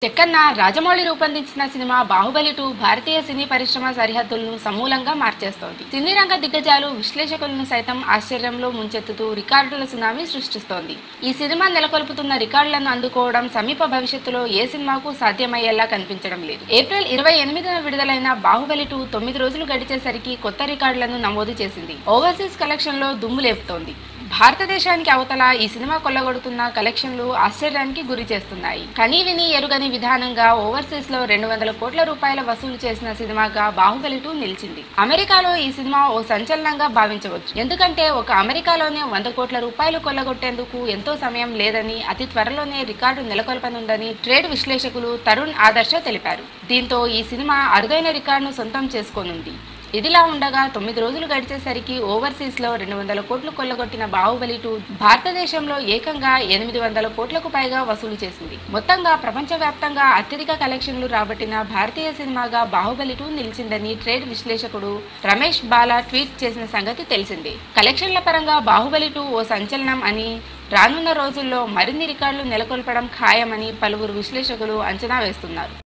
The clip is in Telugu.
చెక్కన్న రాజమౌళి రూపొందించిన సినిమా బాహుబలి టూ భారతీయ సినీ పరిశ్రమ సరిహద్దులను సమూలంగా మార్చేస్తోంది సినీ రంగ దిగ్గజాలు విశ్లేషకులను సైతం ఆశ్చర్యంలో ముంచెత్తుతూ రికార్డుల సునామీ సృష్టిస్తోంది ఈ సినిమా నెలకొల్పుతున్న రికార్డులను అందుకోవడం సమీప భవిష్యత్తులో ఏ సినిమాకు సాధ్యమయ్యేలా కనిపించడం లేదు ఏప్రిల్ ఇరవై ఎనిమిదిన విడుదలైన బాహుబలి టూ తొమ్మిది రోజులు గడిచేసరికి కొత్త రికార్డులను నమోదు చేసింది ఓవర్సీస్ కలెక్షన్ లో దుమ్ము లేపుతోంది భారతదేశానికి అవతల ఈ సినిమా కొల్లగొడుతున్న కలెక్షన్లు ఆశ్చర్యానికి గురి చేస్తున్నాయి కనీ విని ఎరుగని విధానంగా ఓవర్సీస్ లో రెండు వందల కోట్ల రూపాయల వసూలు చేసిన సినిమాగా బాహుబలి టూ నిలిచింది అమెరికాలో ఈ సినిమా ఓ సంచలనంగా భావించవచ్చు ఎందుకంటే ఒక అమెరికాలోనే వంద కోట్ల రూపాయలు కొల్లగొట్టేందుకు ఎంతో సమయం లేదని అతి త్వరలోనే రికార్డు నెలకొల్పనుందని ట్రేడ్ విశ్లేషకులు తరుణ్ ఆదర్శ తెలిపారు దీంతో ఈ సినిమా అరుదైన రికార్డును సొంతం చేసుకోనుంది ఇదిలా ఉండగా తొమ్మిది రోజులు గడిచేసరికి ఓవర్సీస్ లో రెండు వందల కోట్లు కొల్లగొట్టిన బాహుబలి టూ భారతదేశంలో ఏకంగా ఎనిమిది వందల కోట్లకు పైగా వసూలు చేసింది మొత్తంగా ప్రపంచవ్యాప్తంగా అత్యధిక కలెక్షన్లు రాబట్టిన భారతీయ సినిమాగా బాహుబలి టూ నిలిచిందని ట్రేడ్ విశ్లేషకుడు రమేష్ బాలా ట్వీట్ చేసిన సంగతి తెలిసిందే కలెక్షన్ల పరంగా బాహుబలి టూ ఓ సంచలనం అని రానున్న రోజుల్లో మరిన్ని రికార్డులు నెలకొల్పడం ఖాయమని పలువురు విశ్లేషకులు అంచనా వేస్తున్నారు